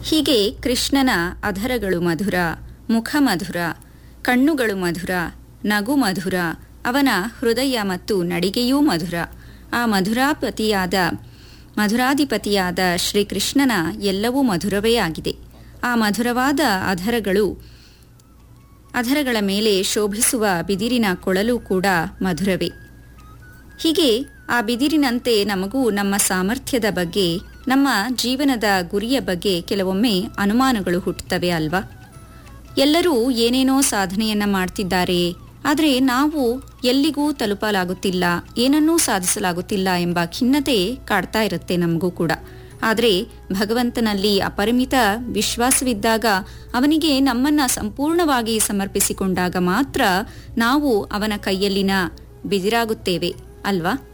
ಹೀಗೆ ಕೃಷ್ಣನ ಅಧರಗಳು ಮಧುರ ಮುಖ ಮಧುರ ಕಣ್ಣುಗಳು ಮಧುರ ನಗು ಮಧುರ ಅವನ ಹೃದಯ ಮತ್ತು ನಡಿಗೆಯೂ ಮಧುರ ಆ ಮಧುರಾಪತಿಯಾದ ಮಧುರಾಧಿಪತಿಯಾದ ಶ್ರೀಕೃಷ್ಣನ ಎಲ್ಲವೂ ಮಧುರವೇ ಆಗಿದೆ ಆ ಮಧುರವಾದ ಅಧರಗಳು ಅಧರಗಳ ಮೇಲೆ ಶೋಭಿಸುವ ಬಿದಿರಿನ ಕೊಳಲು ಕೂಡ ಮಧುರವೇ ಹೀಗೆ ಆ ಬಿದಿರಿನಂತೆ ನಮಗೂ ನಮ್ಮ ಸಾಮರ್ಥ್ಯದ ಬಗ್ಗೆ ನಮ್ಮ ಜೀವನದ ಗುರಿಯ ಬಗ್ಗೆ ಕೆಲವೊಮ್ಮೆ ಅನುಮಾನಗಳು ಹುಟ್ಟುತ್ತವೆ ಅಲ್ವಾ ಎಲ್ಲರೂ ಏನೇನೋ ಸಾಧನೆಯನ್ನ ಮಾಡ್ತಿದ್ದಾರೆ ಆದರೆ ನಾವು ಎಲ್ಲಿಗೂ ತಲುಪಲಾಗುತ್ತಿಲ್ಲ ಏನನ್ನೂ ಸಾಧಿಸಲಾಗುತ್ತಿಲ್ಲ ಎಂಬ ಖಿನ್ನತೆ ಕಾಡ್ತಾ ಇರುತ್ತೆ ನಮಗೂ ಕೂಡ ಆದರೆ ಭಗವಂತನಲ್ಲಿ ಅಪರಿಮಿತ ವಿಶ್ವಾಸವಿದ್ದಾಗ ಅವನಿಗೆ ನಮ್ಮನ್ನ ಸಂಪೂರ್ಣವಾಗಿ ಸಮರ್ಪಿಸಿಕೊಂಡಾಗ ಮಾತ್ರ ನಾವು ಅವನ ಕೈಯಲ್ಲಿನ ಬಿದಿರಾಗುತ್ತೇವೆ ಅಲ್ವಾ